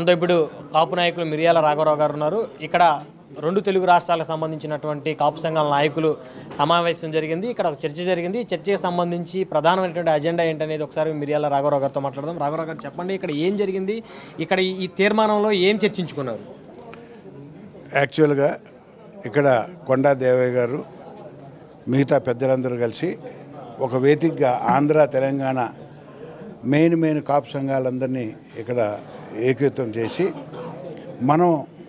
మనతో ఇప్పుడు కాపు నాయకులు మిరియాల రాఘవరావు గారు ఉన్నారు ఇక్కడ రెండు తెలుగు రాష్ట్రాలకు సంబంధించినటువంటి కాపు సంఘాల నాయకులు సమావేశం జరిగింది ఇక్కడ ఒక చర్చ జరిగింది ఈ చర్చకి సంబంధించి ప్రధానమైనటువంటి అజెండా ఏంటనేది ఒకసారి మిరియాల రాఘవరావు గారితో మాట్లాడదాం రాఘవరావు గారు చెప్పండి ఇక్కడ ఏం జరిగింది ఇక్కడ ఈ- ఈ తీర్మానంలో ఏం చర్చించుకున్నారు యాక్చువల్గా ఇక్కడ కొండా దేవయ్య గారు మిగతా పెద్దలందరూ కలిసి ఒక వేదికగా ఆంధ్ర తెలంగాణ మెయిన్ మెయిన్ కాపు సంఘాలందరినీ ఇక్కడ ఏకీతం చేసి మనం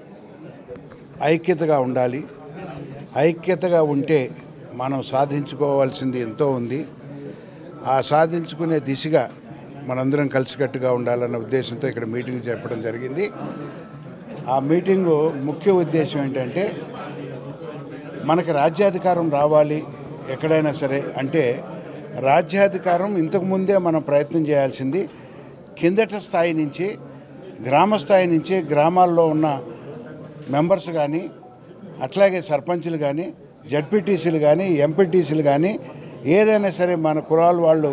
ఐక్యతగా ఉండాలి ఐక్యతగా ఉంటే మనం సాధించుకోవాల్సింది ఎంతో ఉంది ఆ సాధించుకునే దిశగా మనందరం కలిసికట్టుగా ఉండాలన్న ఉద్దేశంతో ఇక్కడ మీటింగ్ చెప్పడం జరిగింది ఆ మీటింగు ముఖ్య ఉద్దేశం ఏంటంటే మనకి రాజ్యాధికారం రావాలి ఎక్కడైనా సరే అంటే రాజ్యాధికారం ఇంతకు ముందే మనం ప్రయత్నం చేయాల్సింది కిందట స్థాయి నుంచి గ్రామ స్థాయి నుంచి గ్రామాల్లో ఉన్న మెంబర్స్ కానీ అట్లాగే సర్పంచులు కానీ జడ్పీటీసీలు కానీ ఎంపీటీసీలు కానీ ఏదైనా సరే మన కులాల వాళ్ళు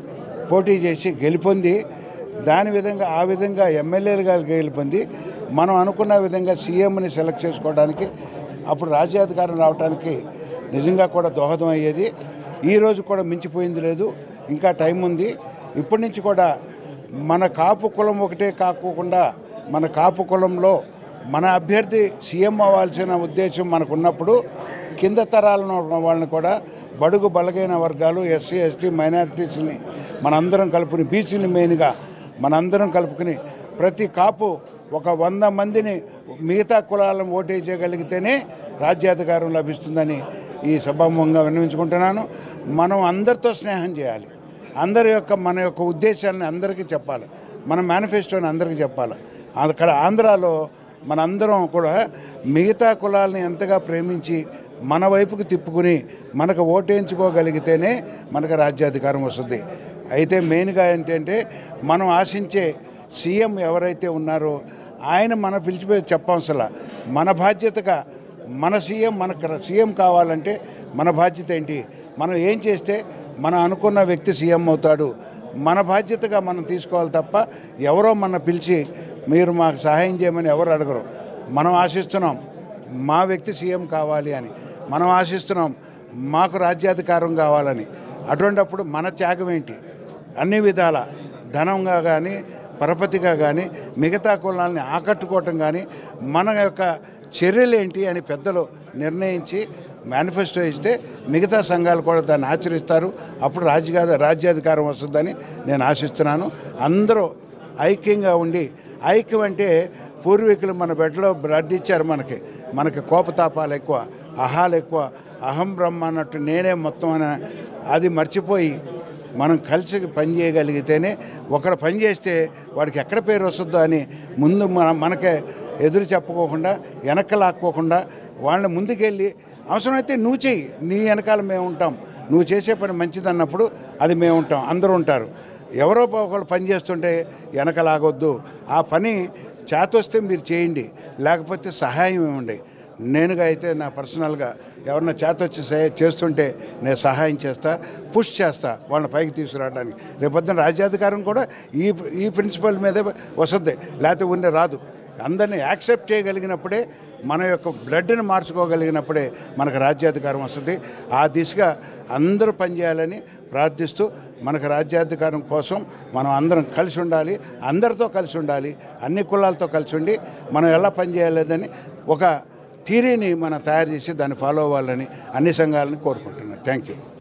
పోటీ చేసి గెలుపొంది దాని విధంగా ఆ విధంగా ఎమ్మెల్యేలుగా గెలుపొంది మనం అనుకున్న విధంగా సీఎంని సెలెక్ట్ చేసుకోవడానికి అప్పుడు రాజ్యాధికారం రావడానికి నిజంగా కూడా దోహదం అయ్యేది ఈ రోజు కూడా మించిపోయింది లేదు ఇంకా టైం ఉంది ఇప్పటి నుంచి కూడా మన కాపు కులం ఒకటే కాకోకుండా మన కాపు కులంలో మన అభ్యర్థి సీఎం అవ్వాల్సిన ఉద్దేశం మనకు ఉన్నప్పుడు కింద తరాలను ఉన్న వాళ్ళని కూడా బడుగు బలగైన వర్గాలు ఎస్సీ ఎస్టీ మైనారిటీస్ని మనందరం కలుపుకుని బీసీని మెయిన్గా మనందరం కలుపుకుని ప్రతి కాపు ఒక వంద మందిని మిగతా కులాలను ఓటేయగలిగితేనే రాజ్యాధికారం లభిస్తుందని ఈ సభాముఖంగా విన్నవించుకుంటున్నాను మనం అందరితో స్నేహం చేయాలి అందరి యొక్క మన యొక్క ఉద్దేశాన్ని అందరికీ చెప్పాలి మన మేనిఫెస్టోని అందరికీ చెప్పాలి అక్కడ ఆంధ్రాలో మనందరం కూడా మిగతా కులాలని ఎంతగా ప్రేమించి మన వైపుకి తిప్పుకుని మనకు ఓటేయించుకోగలిగితేనే మనకు రాజ్యాధికారం వస్తుంది అయితే మెయిన్గా ఏంటంటే మనం ఆశించే సీఎం ఎవరైతే ఉన్నారో ఆయన మన పిలిచిపోయి చెప్పవసలా మన బాధ్యతగా మన సీఎం మనకు సీఎం కావాలంటే మన బాధ్యత ఏంటి మనం ఏం చేస్తే మనం అనుకున్న వ్యక్తి సీఎం అవుతాడు మన బాధ్యతగా మనం తీసుకోవాలి తప్ప ఎవరో మన పిలిచి మీరు మాకు సహాయం చేయమని ఎవరు అడగరు మనం ఆశిస్తున్నాం మా వ్యక్తి సీఎం కావాలి అని మనం ఆశిస్తున్నాం మాకు రాజ్యాధికారం కావాలని అటువంటప్పుడు మన త్యాగం ఏంటి అన్ని విధాల ధనంగా కానీ పరపతిగా కానీ మిగతా కులాలని ఆకట్టుకోవటం కానీ మన యొక్క చర్యలు ఏంటి అని పెద్దలు నిర్ణయించి మేనిఫెస్టో ఇస్తే మిగతా సంఘాలు కూడా దాన్ని ఆచరిస్తారు అప్పుడు రాజ్యా రాజ్యాధికారం వస్తుందని నేను ఆశిస్తున్నాను అందరూ ఐక్యంగా ఉండి ఐక్యం అంటే పూర్వీకులు మన బెడ్లో బ్లడ్ ఇచ్చారు మనకి మనకి కోపతాపాలు ఎక్కువ అహాలు ఎక్కువ అహం బ్రహ్మ అన్నట్టు నేనే మొత్తం అని అది మర్చిపోయి మనం కలిసి పని చేయగలిగితేనే ఒకడు పని చేస్తే వాడికి ఎక్కడ పేరు వస్తుందో అని ముందు మన మనకే ఎదురు చెప్పుకోకుండా వెనక్కి లాక్కోకుండా వాళ్ళని ముందుకెళ్ళి అవసరమైతే నువ్వు చెయ్యి నీ వెనకాల మేము ఉంటాం నువ్వు చేసే పని మంచిది అన్నప్పుడు అది మేము ఉంటాం అందరూ ఉంటారు ఎవరో ఒకళ్ళు పని చేస్తుంటే వెనకలాగొద్దు ఆ పని చేతొస్తే మీరు చేయండి లేకపోతే సహాయం ఇవ్వండి నేనుగా అయితే నా పర్సనల్గా ఎవరన్నా చేతొచ్చి సహాయం చేస్తుంటే నేను సహాయం చేస్తా పుష్ చేస్తా వాళ్ళని పైకి తీసుకురావడానికి రేపొద్దున రాజ్యాధికారం కూడా ఈ ఈ ప్రిన్సిపల్ మీదే వస్తుంది లేకపోతే ఉండే రాదు అందరినీ యాక్సెప్ట్ చేయగలిగినప్పుడే మన యొక్క బ్లడ్ని మార్చుకోగలిగినప్పుడే మనకు రాజ్యాధికారం వస్తుంది ఆ దిశగా అందరూ పనిచేయాలని ప్రార్థిస్తూ మనకు రాజ్యాధికారం కోసం మనం అందరం కలిసి ఉండాలి అందరితో కలిసి ఉండాలి అన్ని కులాలతో కలిసి ఉండి మనం ఎలా పనిచేయాలేదని ఒక థీరీని మనం తయారు చేసి దాన్ని ఫాలో అవ్వాలని అన్ని సంఘాలని కోరుకుంటున్నాను థ్యాంక్ యూ